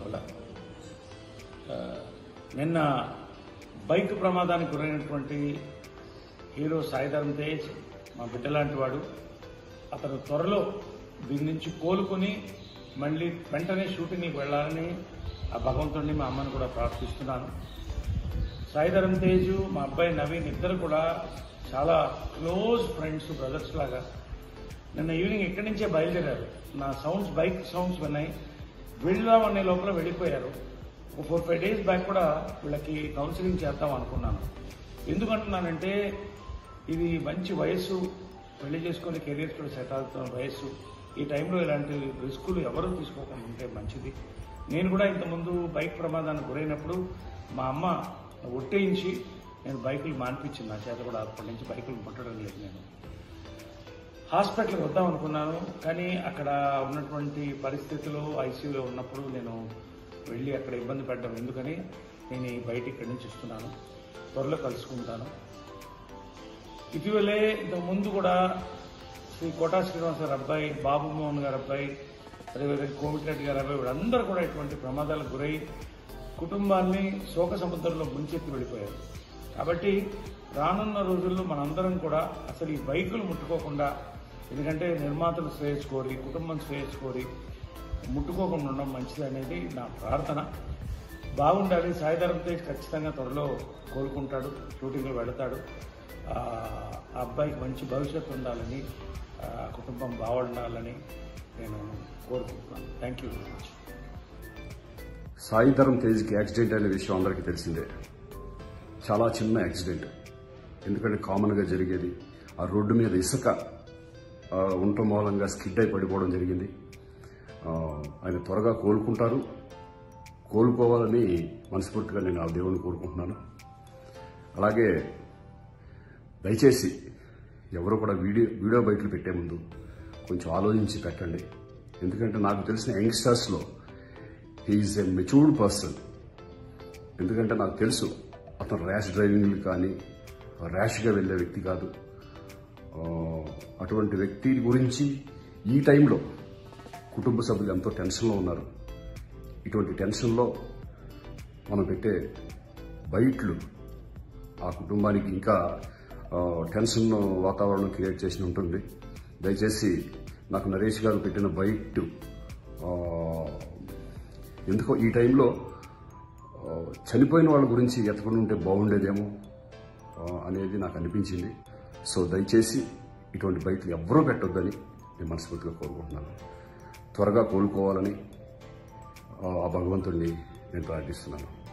వల్ల ఆ, నిన్న బైక్ ప్రమాదానికి గురైనటువంటి హీరో సాయిధరం తేజ్ మా బిడ్డ లాంటి వాడు అతను త్వరలో దీని నుంచి కోలుకొని మళ్ళీ వెంటనే షూటింగ్కి వెళ్ళాలని ఆ భగవంతుడిని మా అమ్మని కూడా ప్రార్థిస్తున్నాను సాయిధరం తేజు మా అబ్బాయి నవీన్ ఇద్దరు కూడా చాలా క్లోజ్ ఫ్రెండ్స్ బ్రదర్స్ లాగా నిన్న ఈవినింగ్ ఇక్కడి నుంచే బయలుదేరారు నా సౌండ్స్ బైక్ సౌండ్స్ విన్నాయి వెళ్దామనే లోపల వెళ్ళిపోయారు ఒక ఫోర్ ఫైవ్ డేస్ బ్యాక్ కూడా వీళ్ళకి కౌన్సిలింగ్ చేద్దాం అనుకున్నాను ఎందుకంటున్నానంటే ఇది మంచి వయస్సు పెళ్లి చేసుకుని కెరీర్ కూడా సెట్ అవుతున్న వయస్సు ఈ టైంలో ఇలాంటి రిస్కులు ఎవరు తీసుకోకుండా ఉంటే మంచిది నేను కూడా ఇంతకుముందు బైక్ ప్రమాదానికి గురైనప్పుడు మా అమ్మ ఒట్టేయించి నేను బైకులు మానిపించింది నా చేత కూడా అప్పటి నుంచి బైకులు ముట్టడం లేదు నేను హాస్పిటల్కి వద్దాం అనుకున్నాను కానీ అక్కడ ఉన్నటువంటి పరిస్థితులు ఐసీయూలో ఉన్నప్పుడు నేను వెళ్ళి అక్కడ ఇబ్బంది పడ్డం ఎందుకని నేను ఈ బయట ఇక్కడి నుంచి ఇస్తున్నాను త్వరలో కలుసుకుంటాను ఇటీవలే ఇంతకు ముందు కూడా శ్రీ కోటా శ్రీనివాస గారి అబ్బాయి బాబు మోహన్ గారి అబ్బాయి అదేవిధంగా కోమిటిరెడ్డి గారి అబ్బాయి వీళ్ళందరూ కూడా ఇటువంటి ప్రమాదాలకు గురై కుటుంబాన్ని శోక సముద్రంలో ముంచెత్తి వెళ్ళిపోయారు కాబట్టి రానున్న రోజుల్లో మనందరం కూడా అసలు ఈ బైకులు ముట్టుకోకుండా ఎందుకంటే నిర్మాతలు శ్రేయస్ కోరి కుటుంబం శ్రేయస్ కోరి ముట్టుకోకుండా ఉండడం మంచిది అనేది నా ప్రార్థన బాగుండాలి సాయిధరం తేజ్ ఖచ్చితంగా త్వరలో కోలుకుంటాడు షూటింగ్లో వెళతాడు ఆ ఆ అబ్బాయికి మంచి భవిష్యత్తు ఉండాలని ఆ కుటుంబం బాగుండాలని నేను కోరుకుంటున్నాను thank you very much Sai Dharam తేజ్కి యాక్సిడెంట్ అనే విషయం అందరికీ తెలిసిందే చాలా చిన్న యాక్సిడెంట్ ఎందుకంటే కామన్గా జరిగేది ఆ రోడ్డు మీద ఇసుక ఆ, ఉండటం మూలంగా స్కిడ్ అయి పడిపోవడం జరిగింది ఆ, ఆయన త్వరగా కోలుకుంటారు కోలుకోవాలని మనస్ఫూర్తిగా నేను ఆ దేవుని కోరుకుంటున్నాను అలాగే దయచేసి ఎవరు కూడా వీడియో వీడియో బయటలు పెట్టే ముందు కొంచెం ఆలోచించి పెట్టండి ఎందుకంటే నాకు తెలిసిన యంగ్స్టర్స్లో హీఈస్ ఎ మెచ్యూర్డ్ పర్సన్ ఎందుకంటే నాకు తెలుసు అతను ర్యాష్ డ్రైవింగ్లు కానీ ర్యాష్గా వెళ్ళే వ్యక్తి కాదు ఆ, అటువంటి వ్యక్తి గురించి ఈ టైంలో కుటుంబ సభ్యులు ఎంతో టెన్షన్లో ఉన్నారు ఇటువంటి టెన్షన్లో మనం పెట్టే బయట్లు ఆ కుటుంబానికి ఇంకా ఆ, టెన్షన్ వాతావరణం క్రియేట్ చేసి ఉంటుంది దయచేసి నాకు నరేష్ గారు పెట్టిన బయట ఆ, ఎందుకో ఈ టైంలో ఆ, చనిపోయిన వాళ్ళ గురించి ఎతకుండా ఉంటే బాగుండేదేమో ఆ, అనేది నాకు అనిపించింది సో దయచేసి ఇటువంటి బయటలు ఎవ్వరూ పెట్టొద్దని నేను మనస్ఫూర్తిగా కోరుకుంటున్నాను త్వరగా కోలుకోవాలని ఆ ఆ భగవంతుడిని నేను ప్రార్థిస్తున్నాను